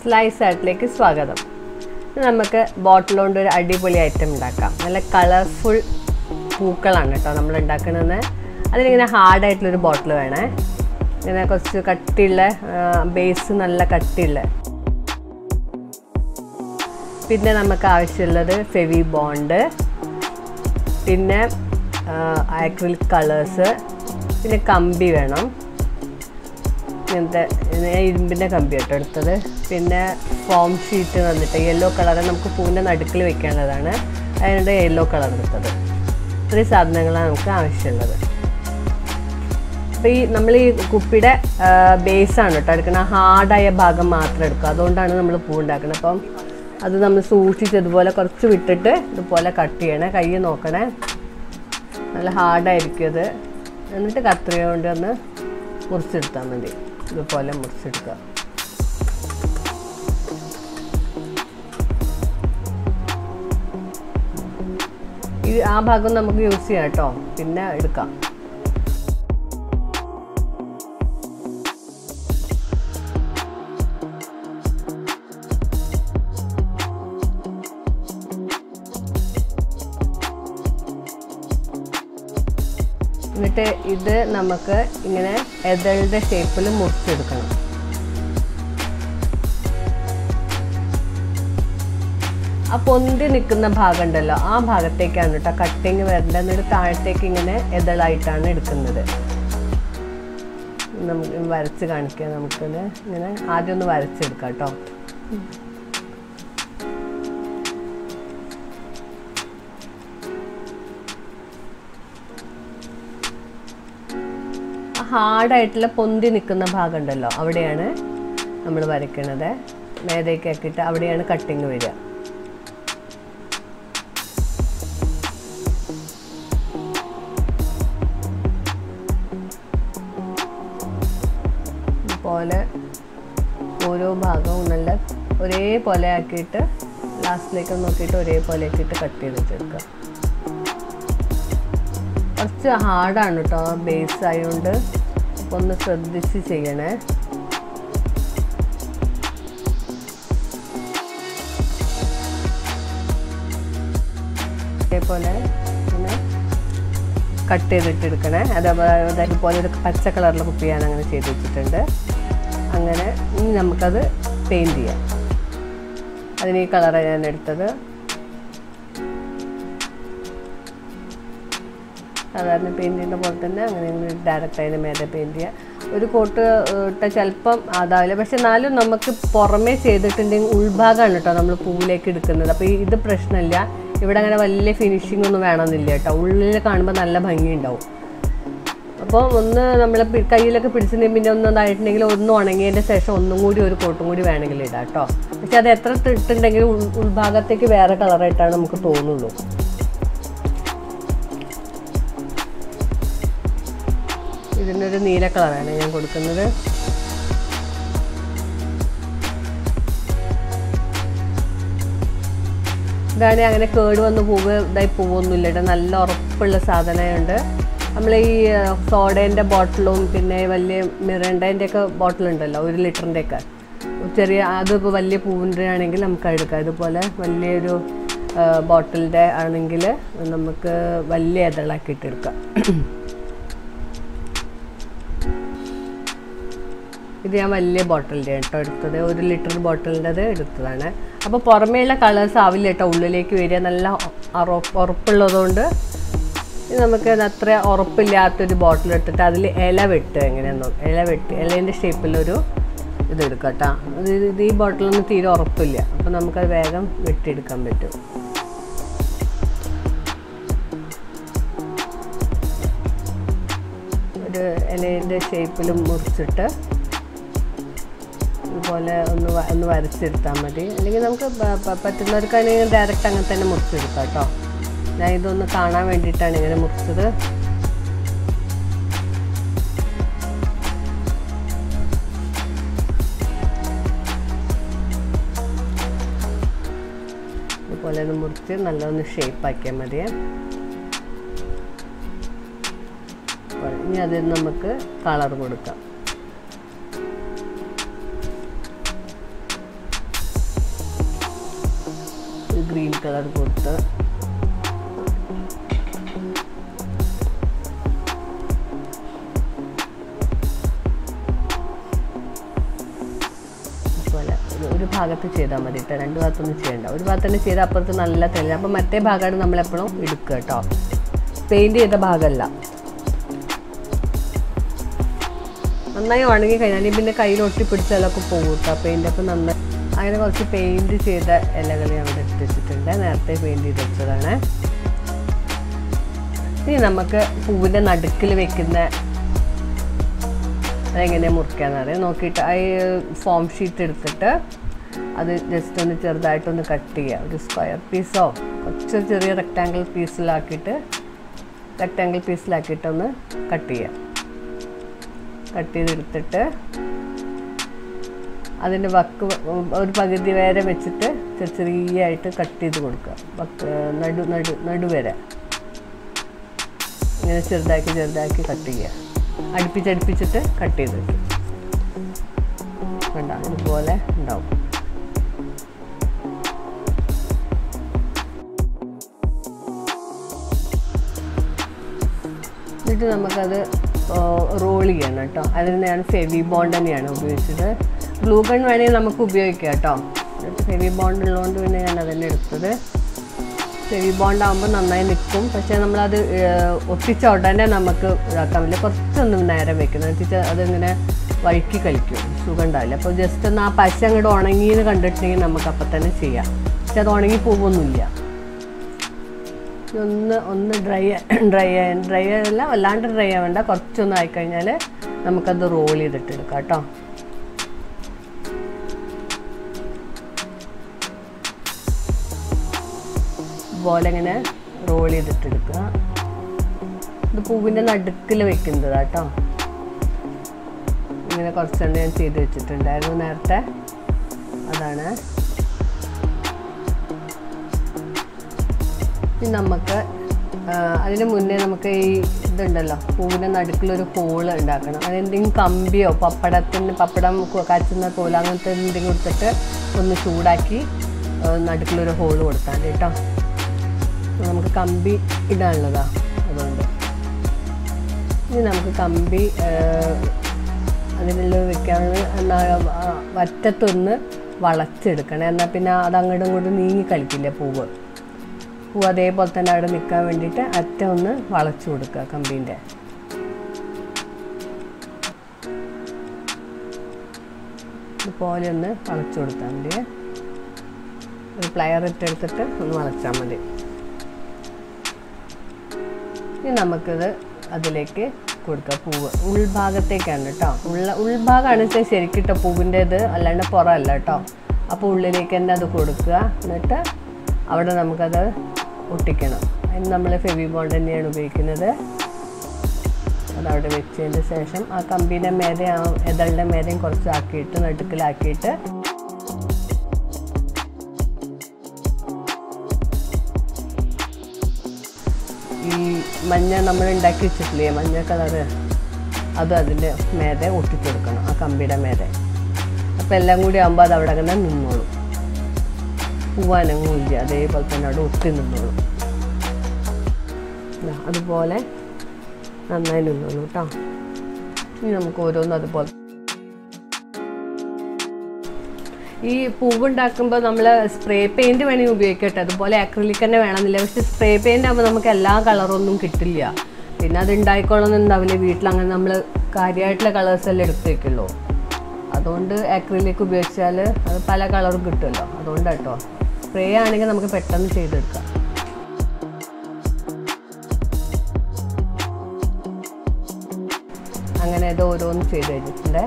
slice ആർട്ടിലേക്ക് സ്വാഗതം ഇന്ന് നമുക്ക് ബോട്ടിൽ കൊണ്ട് ഒരു അടിപൊളി ഐറ്റം ഉണ്ടാക്കാം നല്ല കളർഫുൾ പൂക്കളാണ് കേട്ടോ നമ്മൾ ഉണ്ടാക്കുന്നത് അതിനിങ്ങനെ ഹാർഡായിട്ടുള്ളൊരു ബോട്ടിൽ വേണേ ഇങ്ങനെ കുറച്ച് കട്ടിയുള്ള ബേസ് നല്ല കട്ടിയുള്ള പിന്നെ നമുക്ക് ആവശ്യമുള്ളത് ഫെവി ബോണ്ട് പിന്നെ ആക്രിലിക് കളേഴ്സ് പിന്നെ കമ്പി വേണം ഇങ്ങനത്തെ ഞാൻ ഇരുമ്പിൻ്റെ കമ്പി കേട്ടോ എടുത്തത് പിന്നെ ഫോം ഷീറ്റ് വന്നിട്ട് യെല്ലോ കളർ നമുക്ക് പൂവിൻ്റെ നടുക്കിൽ വെക്കേണ്ടതാണ് അതിനുണ്ട് യെല്ലോ കളർ എടുത്തത് ഇത്രയും സാധനങ്ങളാണ് നമുക്ക് ആവശ്യമുള്ളത് അപ്പോൾ ഈ നമ്മൾ ഈ കുപ്പിയുടെ ബേസാണ് കേട്ടോ എടുക്കുന്നത് ഹാർഡായ ഭാഗം മാത്രം എടുക്കുക അതുകൊണ്ടാണ് നമ്മൾ പൂ ഉണ്ടാക്കുന്നത് അപ്പം അത് നമ്മൾ സൂക്ഷിച്ച് ഇതുപോലെ കുറച്ച് വിട്ടിട്ട് ഇതുപോലെ കട്ട് ചെയ്യണേ കൈ നോക്കണേ നല്ല ഹാർഡായിരിക്കും അത് എന്നിട്ട് കത്രിക കൊണ്ട് ഒന്ന് മുറിച്ചെടുത്താൽ മതി ഇതുപോലെ മുറിച്ചെടുക്കുക ഈ ആ ഭാഗം നമുക്ക് യൂസ് ചെയ്യാം കേട്ടോ പിന്നെ എടുക്കാം എന്നിട്ട് ഇത് നമുക്ക് ഇങ്ങനെ എതളുടെ ഷേപ്പിൽ മുറിച്ചെടുക്കണം ആ പൊന്തി നിൽക്കുന്ന ഭാഗം ഉണ്ടല്ലോ ആ ഭാഗത്തേക്കാണ് കേട്ടോ കട്ടിങ് വരേണ്ടത് എന്നിട്ട് താഴത്തേക്ക് ഇങ്ങനെ എതളായിട്ടാണ് എടുക്കുന്നത് നമുക്ക് വരച്ച് കാണിക്കാം നമുക്കത് ഇങ്ങനെ ആദ്യം ഒന്ന് വരച്ചെടുക്കാം കേട്ടോ ഹാർഡായിട്ടുള്ള പൊന്തി നിൽക്കുന്ന ഭാഗം ഉണ്ടല്ലോ അവിടെയാണ് നമ്മൾ വരയ്ക്കണത് മേതയ്ക്ക് ആക്കിയിട്ട് അവിടെയാണ് കട്ടിങ് വരിക ഇതുപോലെ ഓരോ ഭാഗവും നല്ല ഒരേപോലെ ആക്കിയിട്ട് ലാസ്റ്റിലേക്ക് നോക്കിയിട്ട് ഒരേപോലെ ആക്കിയിട്ട് കട്ട് ചെയ്തിട്ടെടുക്കുക കുറച്ച് ഹാർഡാണ് കേട്ടോ ബേസ് ആയതുകൊണ്ട് ഒന്ന് ശ്രദ്ധിച്ച് ചെയ്യണേ അതേപോലെ ഇങ്ങനെ കട്ട് ചെയ്തിട്ട് എടുക്കണേ അതേപോലെ അതുപോലെ ഒരു പച്ച കളറിലെ കുപ്പി ഞാൻ അങ്ങനെ ചെയ്ത് വെച്ചിട്ടുണ്ട് അങ്ങനെ ഇനി നമുക്കത് പെയിൻറ്റ് ചെയ്യാം അതിന് ഈ കളറാണ് ഞാൻ എടുത്തത് സാധാരണ പെയിൻറ്റ് ചെയ്യുന്ന പോലെ തന്നെ അങ്ങനെ ഡയറക്റ്റ് അതിന് മേലെ പെയിൻറ്റ് ചെയ്യുക ഒരു കോട്ട് ഇട്ട ചിലപ്പം അതാവില്ല പക്ഷെ എന്നാലും നമുക്ക് പുറമേ ചെയ്തിട്ടുണ്ടെങ്കിൽ ഉൾഭാഗമാണ് കേട്ടോ നമ്മൾ പൂവിലേക്ക് എടുക്കുന്നത് അപ്പോൾ ഇത് പ്രശ്നമില്ല ഇവിടെ അങ്ങനെ വലിയ ഫിനിഷിംഗ് ഒന്നും വേണമെന്നില്ല കേട്ടോ ഉള്ളിൽ കാണുമ്പോൾ നല്ല ഭംഗിയുണ്ടാവും അപ്പോൾ ഒന്ന് നമ്മൾ കയ്യിലൊക്കെ പിടിച്ചിട്ടുണ്ടെങ്കിൽ പിന്നെ ഒന്നും ഇതായിട്ടുണ്ടെങ്കിൽ ഒന്ന് ഉണങ്ങിയതിൻ്റെ ശേഷം ഒന്നും കൂടി ഒരു കോട്ടും കൂടി വേണമെങ്കിൽ ഇടാം കേട്ടോ പക്ഷെ അത് എത്ര ഇട്ടുണ്ടെങ്കിലും ഉൾഭാഗത്തേക്ക് വേറെ കളറായിട്ടാണ് നമുക്ക് തോന്നുള്ളൂ ഇതിനൊരു നീല കളറാണ് ഞാൻ കൊടുക്കുന്നത് ഇതാണ് അങ്ങനെ കേട് വന്ന് പൂവ് ഇതായി പോവൊന്നുമില്ല ഇവിടെ നല്ല ഉറപ്പുള്ള സാധനമുണ്ട് നമ്മൾ ഈ സോഡേൻ്റെ ബോട്ടിലും പിന്നെ വലിയ മിറണ്ടേൻ്റെ ഒക്കെ ബോട്ടിലുണ്ടല്ലോ ഒരു ലിറ്ററിൻ്റെ ഒക്കെ ചെറിയ അതിപ്പോൾ വലിയ പൂവിൻ്റെ ആണെങ്കിൽ നമുക്ക് എടുക്കാം ഇതുപോലെ വലിയൊരു ബോട്ടിലിൻ്റെ ആണെങ്കിൽ നമുക്ക് വലിയ ഇതളാക്കിയിട്ട് എടുക്കാം ഇത് ഞാൻ വലിയ ബോട്ടിലിൻ്റെ കേട്ടോ എടുത്തത് ഒരു ലിറ്റർ ബോട്ടിലിൻ്റെത് എടുത്തതാണ് അപ്പോൾ പുറമേയുള്ള കളേഴ്സ് ആവില്ല കേട്ടോ ഉള്ളിലേക്ക് വരിക നല്ല ഉറപ്പുള്ളതുകൊണ്ട് നമുക്ക് അത്ര ഉറപ്പില്ലാത്തൊരു ബോട്ടിൽ എടുത്തിട്ട് അതിൽ ഇല വെട്ട് എങ്ങനെയാണെന്നോ ഇല വെട്ട് ഇലേൻ്റെ ഷേപ്പിലൊരു ഇത് എടുക്കാം കേട്ടോ ഇത് ഈ ബോട്ടിലൊന്നും തീരെ ഉറപ്പില്ല അപ്പോൾ നമുക്കത് വേഗം വെട്ടിയെടുക്കാൻ പറ്റും ഒരു ഇലേൻ്റെ ഷേപ്പിലും മുറിച്ചിട്ട് ഇതുപോലെ ഒന്ന് ഒന്ന് വരച്ചെടുത്താൽ മതി അല്ലെങ്കിൽ നമുക്ക് പറ്റുന്നവർക്കാണെങ്കിൽ ഡയറക്റ്റ് അങ്ങനെ തന്നെ മുറിച്ചെടുക്കാം കേട്ടോ ഞാൻ ഇതൊന്ന് കാണാൻ വേണ്ടിയിട്ടാണ് ഇങ്ങനെ മുറിച്ചത് ഇതുപോലെ ഒന്ന് മുറിച്ച് നല്ലൊന്ന് ഷേപ്പാക്കിയാൽ മതി ഇനി അതിൽ നമുക്ക് കളർ കൊടുക്കാം ഗ്രീൻ കളർ കൊടുത്ത് പോലെ ഒരു ഒരു ഭാഗത്ത് ചെയ്താൽ മതി കേട്ടോ രണ്ട് ഭാഗത്തൊന്നും ചെയ്യണ്ട ഒരു ഭാഗത്ത് തന്നെ ചെയ്താൽ അപ്പുറത്ത് നല്ല തെളിഞ്ഞ അപ്പം മറ്റേ ഭാഗമാണ് നമ്മളെപ്പോഴും എടുക്കുക കേട്ടോ പെയിൻറ് ചെയ്ത ഭാഗമല്ല നന്നായി ഉണങ്ങി കഴിഞ്ഞാൽ പിന്നെ കയ്യിൽ ഒട്ടിപ്പിടിച്ചാലൊക്കെ പോകും കേട്ടോ പെയിൻ്റ് അപ്പം നന്നായി അങ്ങനെ കുറച്ച് പെയിൻറ് ചെയ്ത ഇലകൾ ഞാൻ ഇവിടെ എടുത്ത് വെച്ചിട്ടുണ്ട് നേരത്തെ പെയിൻറ് ചെയ്ത് വെച്ചതാണ് ഇനി നമുക്ക് പൂവിൻ്റെ നടുക്കിൽ വെക്കുന്ന അതെങ്ങനെ മുറിക്കാന്ന് അറിയാം നോക്കിയിട്ട് ആ ഫോം ഷീറ്റ് എടുത്തിട്ട് അത് ജസ്റ്റ് ഒന്ന് ചെറുതായിട്ടൊന്ന് കട്ട് ചെയ്യുക ഒരു സ്ക്വയർ പീസോ കുറച്ച് ചെറിയ റെക്റ്റാങ്കിൾ പീസിലാക്കിയിട്ട് റെക്റ്റാങ്കിൾ പീസിലാക്കിയിട്ടൊന്ന് കട്ട് ചെയ്യുക കട്ട് ചെയ്തെടുത്തിട്ട് അതിൻ്റെ വക്ക് ഒരു പകുതി വരെ വെച്ചിട്ട് ചെറിയ ചെറിയായിട്ട് കട്ട് ചെയ്ത് കൊടുക്കുക വക്ക് നടു നടു നടുവരെ ഇങ്ങനെ ചെറുതാക്കി ചെറുതാക്കി കട്ട് ചെയ്യുക അടുപ്പിച്ചടുപ്പിച്ചിട്ട് കട്ട് ചെയ്ത് വെക്കും കണ്ട ഇതുപോലെ ഉണ്ടാവും എന്നിട്ട് നമുക്കത് റോൾ ചെയ്യണം കേട്ടോ അതിന് ഞാൻ ഫെവി ബോണ്ട് തന്നെയാണ് ഉപയോഗിച്ചത് ഗ്ലൂ ഗൺ വേണമെങ്കിൽ നമുക്ക് ഉപയോഗിക്കാം കേട്ടോ ഫെവി ബോണ്ട് ഉള്ളതുകൊണ്ട് പിന്നെ ഞാൻ അതന്നെ എടുത്തത് ഫെവി ബോണ്ട് ആകുമ്പോൾ നന്നായി നിൽക്കും പക്ഷേ നമ്മളത് ഏഹ്, ഒട്ടിച്ച ഉടനെ നമുക്ക് ഇതാക്കാൻ പറ്റില്ല കുറച്ചൊന്നും നേരം വെക്കണം വെച്ചിട്ട് അതിങ്ങനെ വഴുക്കി കളിക്കും സുഖം ഉണ്ടാവില്ല അപ്പോൾ ജസ്റ്റ് ഒന്ന് ആ പശ അങ്ങോട്ട് ഉണങ്ങിയെന്ന് കണ്ടിട്ടുണ്ടെങ്കിൽ നമുക്ക് അപ്പം തന്നെ ചെയ്യാം പക്ഷെ അത് ഉണങ്ങി പോകുമൊന്നുമില്ല ഒന്ന് ഒന്ന് ഡ്രൈ ഡ്രൈ ഡ്രൈ അല്ല വല്ലാണ്ട് ഡ്രൈ ആവണ്ട കുറച്ചൊന്ന് ആയിക്കഴിഞ്ഞാൽ നമുക്കത് റോൾ ചെയ്തിട്ട് എടുക്കാം കേട്ടോ പോലെ ഇങ്ങനെ റോൾ ചെയ്തിട്ട് എടുക്കുക ഇത് പൂവിൻ്റെ നടുക്കിൽ വെക്കുന്നത് കേട്ടോ ഇങ്ങനെ കുറച്ചെണ്ണം ഞാൻ ചെയ്ത് വെച്ചിട്ടുണ്ടായിരുന്നു നേരത്തെ അതാണ് ഇനി നമുക്ക് ആ, അതിന് മുന്നേ നമുക്ക് ഈ ഇതുണ്ടല്ലോ പൂവിൻ്റെ നടുക്കിലൊരു ഹോള് ഉണ്ടാക്കണം അതെന്തെങ്കിലും കമ്പിയോ പപ്പടത്തിന് പപ്പടം കു- കാച്ചുന്ന തോല അങ്ങനത്തെ എന്തെങ്കിലും കൊടുത്തിട്ട് ഒന്ന് ചൂടാക്കി ആ, നടുക്കിലൊരു ഹോള് കൊടുത്താൽ മതി കേട്ടോ നമുക്ക് കമ്പി ഇടാനുള്ളതാ അതുകൊണ്ട് ഇനി നമുക്ക് കമ്പി ആ, അതിനുള്ള വെക്കാനുള്ള എന്നാ ആ, വറ്റത്തൊന്ന് വളച്ചെടുക്കണം എന്നാൽ പിന്നെ അത് അങ്ങോട്ടും ഇങ്ങോട്ടും നീങ്ങി കളിക്കില്ല പൂവ് പൂ അതേപോലെ തന്നെ അവിടെ നിൽക്കാൻ വേണ്ടിയിട്ട് അറ്റം ഒന്ന് വളച്ചു കൊടുക്കുക കമ്പീൻ്റെ ഇതുപോലെ ഒന്ന് വളച്ചു കൊടുത്താൽ മതി ഒരു പ്ലയർ ഇട്ടെടുത്തിട്ട് ഒന്ന് വളച്ചാൽ മതി ഇനി നമുക്കിത് അതിലേക്ക് കൊടുക്കുക പൂവ് ഉൾഭാഗത്തേക്കാണ് കേട്ടോ ഉള്ള ഉൾഭാഗമാണ് വെച്ചാൽ ശരിക്കിട്ട പൂവിൻ്റെ ഇത് അല്ലാണ്ട് പുറമല്ല കേട്ടോ അപ്പോൾ ഉള്ളിലേക്ക് തന്നെ അത് കൊടുക്കുക എന്നിട്ട് അവിടെ നമുക്കത് ഒട്ടിക്കണം അതിന് നമ്മൾ ഫെവി ബോണ്ട് തന്നെയാണ് ഉപയോഗിക്കുന്നത് അതവിടെ വെച്ചതിന് ശേഷം ആ കമ്പീൻ്റെ മേലെ ആ എതളുടെ മേലെയും കുറച്ച് ആക്കിയിട്ട് നടുക്കിലാക്കിയിട്ട് ഈ മഞ്ഞ നമ്മൾ ഉണ്ടാക്കി വെച്ചിട്ടില്ലേ മഞ്ഞ കളറ് അത് അതിൻ്റെ മേതെ ഒട്ടിച്ചു കൊടുക്കണം ആ കമ്പിയുടെ മേതെ അപ്പോൾ എല്ലാം കൂടി ആകുമ്പോൾ അത് അവിടെ അങ്ങനെ നിന്നോളും പൂവാനങ്ങുമില്ല അതേപോലെ തന്നെ അവിടെ ഒട്ടി നിന്നോളും ദാ അതുപോലെ നന്നായി നിന്നോളൂ കേട്ടോ ഇനി നമുക്ക് ഓരോന്നും അതുപോലെ ഈ പൂവുണ്ടാക്കുമ്പോൾ നമ്മൾ സ്പ്രേ പെയിൻറ് വേണമെങ്കിൽ ഉപയോഗിക്കട്ടെ അതുപോലെ അക്രിലിക് തന്നെ വേണമെന്നില്ല പക്ഷെ സ്പ്രേ പെയിൻ്റ് ആകുമ്പോൾ നമുക്ക് എല്ലാ കളറൊന്നും കിട്ടില്ല പിന്നെ അത് ഉണ്ടായിക്കോളണമെന്നുണ്ടാവില്ല വീട്ടിൽ അങ്ങനെ നമ്മൾ കാര്യമായിട്ടുള്ള കളേഴ്സ് എല്ലാം എടുത്ത് വെക്കുള്ളൂ അതുകൊണ്ട് അക്രിലിക് ഉപയോഗിച്ചാൽ അത് പല കളറും കിട്ടുമല്ലോ അതുകൊണ്ട് കേട്ടോ സ്പ്രേ ആണെങ്കിൽ നമുക്ക് പെട്ടെന്ന് ചെയ്തെടുക്കാം അങ്ങനെ ഇത് ഓരോന്ന് ചെയ്ത് കഴിഞ്ഞിട്ടുണ്ട്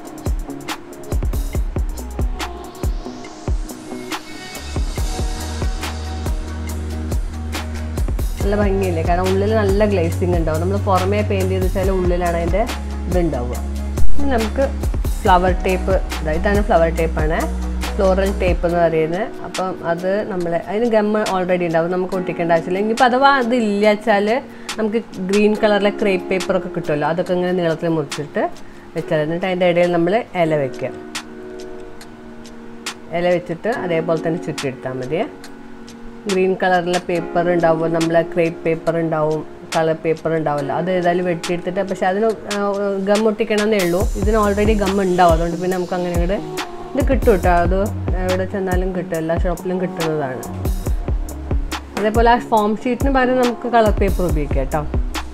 നല്ല ഭംഗിയില്ലേ കാരണം ഉള്ളിൽ നല്ല ഗ്ലേസിങ് ഉണ്ടാവും നമ്മൾ പുറമേ പെയിൻറ് ചെയ്ത് വെച്ചാൽ ഉള്ളിലാണ് അതിൻ്റെ ഇതുണ്ടാവുക ഇനി നമുക്ക് ഫ്ലവർ ടേപ്പ് ഇതാണ് ഫ്ലവർ ടേപ്പാണ് ഫ്ലോറൽ ടേപ്പ് എന്ന് പറയുന്നത് അപ്പം അത് നമ്മൾ അതിന് ഗമ്മ് ഓൾറെഡി ഉണ്ടാവും നമുക്ക് ഒട്ടിക്കേണ്ട ആവശ്യമില്ല ഇനിയിപ്പോൾ അഥവാ അത് ഇല്ല വെച്ചാൽ നമുക്ക് ഗ്രീൻ കളറിലെ ക്രേപ്പ് പേപ്പറൊക്കെ കിട്ടുമല്ലോ അതൊക്കെ ഇങ്ങനെ നീളത്തിൽ മുറിച്ചിട്ട് വെച്ചാൽ എന്നിട്ട് അതിൻ്റെ ഇടയിൽ നമ്മൾ ഇല വെക്കുക ഇല വെച്ചിട്ട് അതേപോലെ തന്നെ ചുറ്റിയെടുത്താൽ മതിയേ ഗ്രീൻ കളറിലെ പേപ്പർ ഉണ്ടാവും നമ്മളെ ക്രേപ്പ് പേപ്പർ ഉണ്ടാവും കളർ പേപ്പർ ഉണ്ടാവില്ല അത് ഏതായാലും വെട്ടിയെടുത്തിട്ട് പക്ഷെ അതിന് ഗം ഒട്ടിക്കണമെന്നേ ഉള്ളൂ ഇതിന് ഓൾറെഡി ഗം ഉണ്ടാവും അതുകൊണ്ട് പിന്നെ നമുക്ക് അങ്ങനെ ഇവിടെ ഇത് കിട്ടും കേട്ടോ അത് എവിടെ ചെന്നാലും കിട്ടും എല്ലാ ഷോപ്പിലും കിട്ടുന്നതാണ് അതേപോലെ ആ ഫോം ഷീറ്റിന് പകരം നമുക്ക് കളർ പേപ്പർ ഉപയോഗിക്കാം കേട്ടോ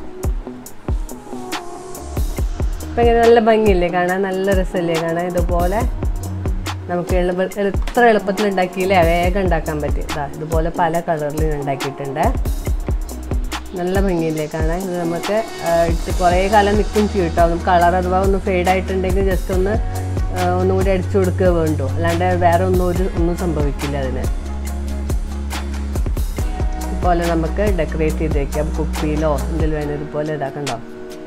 ഇപ്പം ഇങ്ങനെ നല്ല ഭംഗിയില്ലേ കാണാൻ നല്ല രസമല്ലേ കാണാൻ ഇതുപോലെ നമുക്ക് എളുപ്പ എത്ര എളുപ്പത്തിൽ ഉണ്ടാക്കിയില്ലേ വേഗം ഉണ്ടാക്കാൻ പറ്റും ഇതാ ഇതുപോലെ പല കളറിൽ ഉണ്ടാക്കിയിട്ടുണ്ട് നല്ല ഭംഗിയില്ലേ കാണാൻ ഇത് നമുക്ക് ആ, ഇട്ട് കുറേ കാലം നിൽക്കും ചെയ്യും കേട്ടോ നമുക്ക് കളർ അഥവാ ഒന്ന് ഫെയ്ഡ് ആയിട്ടുണ്ടെങ്കിൽ ജസ്റ്റ് ഒന്ന് ആ, ഒന്നുകൂടി അടിച്ചു കൊടുക്കുക വേണ്ടു അല്ലാണ്ട് വേറെ ഒന്നും ഒരു ഒന്നും സംഭവിക്കില്ല അതിന് ഇതുപോലെ നമുക്ക് ഡെക്കറേറ്റ് ചെയ്ത് വെക്കാം കുപ്പിയിലോ എന്തെങ്കിലും വേണം ഇതുപോലെ ഇതാക്കണ്ടോ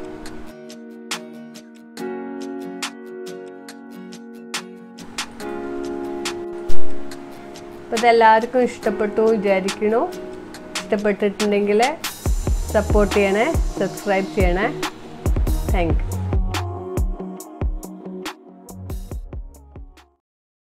അപ്പോൾ ഇതെല്ലാവർക്കും ഇഷ്ടപ്പെട്ടു വിചാരിക്കണു ഇഷ്ടപ്പെട്ടിട്ടുണ്ടെങ്കിൽ സപ്പോർട്ട് ചെയ്യണേ സബ്സ്ക്രൈബ് ചെയ്യണേ താങ്ക് യു